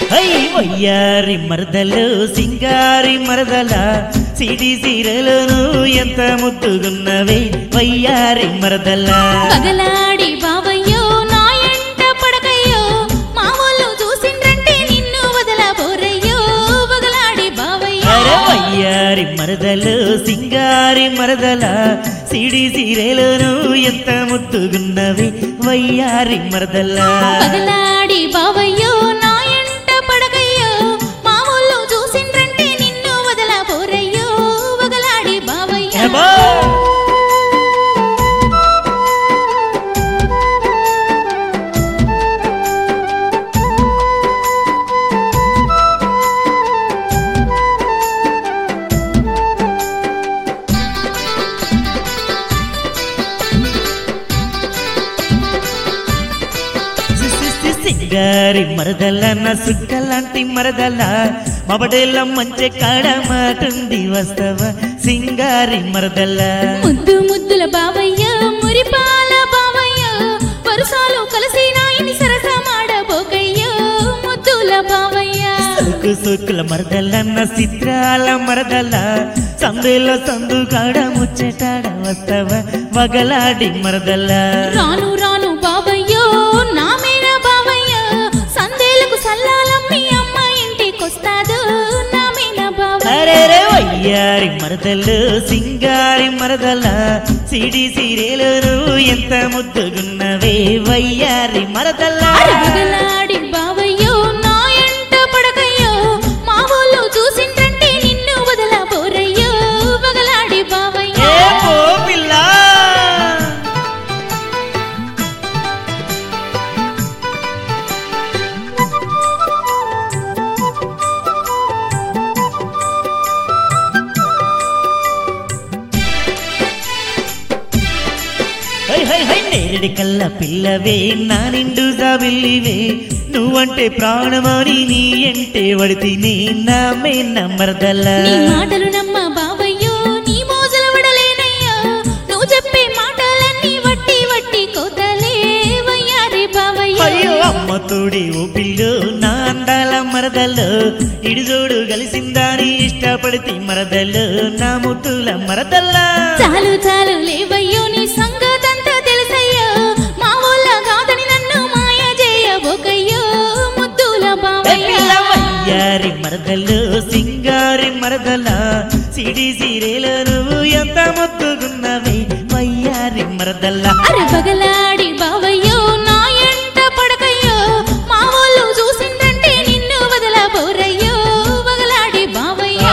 High వయ్యారి మరదలు సింగారి మరదల సిడి సీరలను ఎంత ముద్దుగున్నవే వయ్యారి మరదల పగలాడి బావయ్యో నా ఎంట పడకయ్యో మా వాళ్ళు చూసిండ్రంటే నిన్ను వదలబోరయ్యో పగలాడి బావయ్యో అరే వయ్యారి మరదలు సింగారి మరదల సిడి సీరలను ఎంత ముద్దుగున్నవే వయ్యారి మరదల పగలాడి బావయ్యో నా ఎంట పడకయ్యో మా వాళ్ళు చూసిండ్రంటే నిన్ను వదలబోరయ్యో పగలాడి బావయ్యో ఏమో! సిసి సింగారి మరదల నా సుక్కలాంటి మరదల మబడేల మంచి కాడ మాటుంది వస్తవ సింగారి మరదల ముద్దు ముద్దుల బావయ్య మురిపాల బావయ్య వరుసాలు కలిసి నాయని సరసమాడబోకయ్యో ముద్దుల బావయ్య సుకు సుక్కుల మరదల నా చిత్రాల మరదల సందులో సందు కాడ ముచ్చటాడ వస్తవ వగలాడి మరదల రాను రాను బావయ్యో నా మీద బావయ్య సందేలకు సల్లాలమ్మి అమ్మ ఇంటికొస్తాదు నా మీద బావయ్య అరే రే వయ్యారి మరదలు సింగారి మరదల సిడి సీరేలు ఎంత ముద్దుగున్నవే వయ్యారి మరదల అరగలాడి బావయ్యో నా ఎంట పడకయ్యో మా ఊళ్ళో చూసిండ్రంటే నిన్ను వదలబోరయ్యో వగలాడి బావయ్యో ఏ పో పిల్ల హై హై హై నేరడి కల్ల పిల్లవే నా నిండు జాబిల్లివే నువ్వంటే ప్రాణమాని నీ ఎంటే వడితిని నా మే నమ్మరదల్ల నీ మాటలు నమ్మ బావయ్యో నీ మోజలు వడలేనయ్యో నువ్వు చెప్పే మాటలన్నీ వట్టి వట్టి కోతలే వయ్యారి బావయ్యో అయ్యో అమ్మ తోడే ఓ పిల్లు నా అందాల మరదలు ఇడిజోడు కలిసిందాని ఇష్టపడితే మరదలు నా ముద్దుల మరదల్ల చాలు చాలు లేవయ్యో నీ సంగతంతా తెలుసయ్యో మా ఊళ్ళ కాదని నన్ను మాయ చేయబోకయ్యో ముద్దుల ఏ బావయ్య పిల్ల వయ్యారి మరదలు సింగారి మరదల సిడి సీరేలు నువ్వు ఎంత ముద్దుగున్నవే వయ్యారి మరదల్ల అరే పగలాడి బావయ్యో నా ఎంట పడకయ్యో మా ఊళ్ళో చూసిందంటే నిన్ను వదలబోరయ్యో పగలాడి బావయ్యో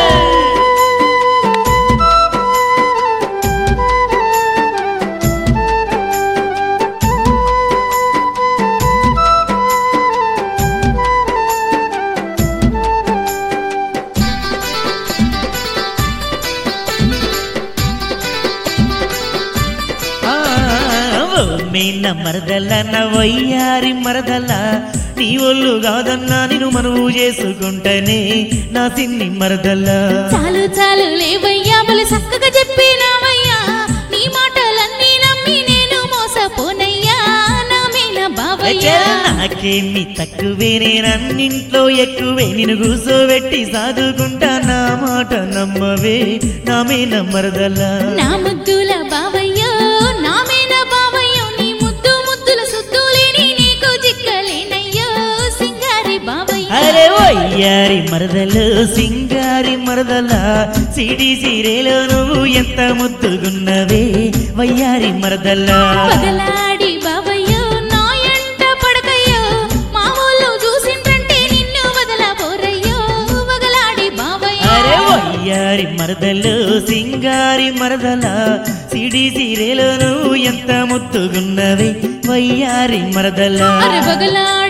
ఆ, ఓ మీన మరదల నా వయ్యారి మరదల నీ ఒళ్ళు కాదన్నా నేను మనవు చేసుకుంటేనే నా సిన్ని మరదల చాలు చాలు లేవయ్యా బలి చక్కగా చెప్పినావయ్యా నీ మాటలన్నీ నమ్మి నేను మోసపోనయ్యా నా మీద బావయ్యా నాకేమి తక్కువే నేనన్నింట్లో ఎక్కువే నేను కూసోబెట్టి సాదుకుంటా నా మాట నమ్మవే నా మీద మరదల నా ముద్దుల బావయ్యో నా మీద బావయ్యో నీ ముద్దు ముద్దుల సుద్దులేని నీకు జిక్కలేనయ్యో సింగారి బావయ్యో అరే వయ్యారి మరదలు సింగారి మరదల సిడి సీరేలో నువ్వు ఎంత ముద్దుగున్నవే వయ్యారి మరదల పగలాడి బావయ్యో నా ఎంట పడకయ్యో మా ఊళ్ళో చూసిండ్రంటే నిన్ను వదలబోరయ్యో వగలాడి బావయ్యో అరే వయ్యారి మరదలు సింగారి మరదల సిడి సీరేలో నువ్వు ఎంత ముద్దుగున్నవే వయ్యారి మరదల అరే వగలాడి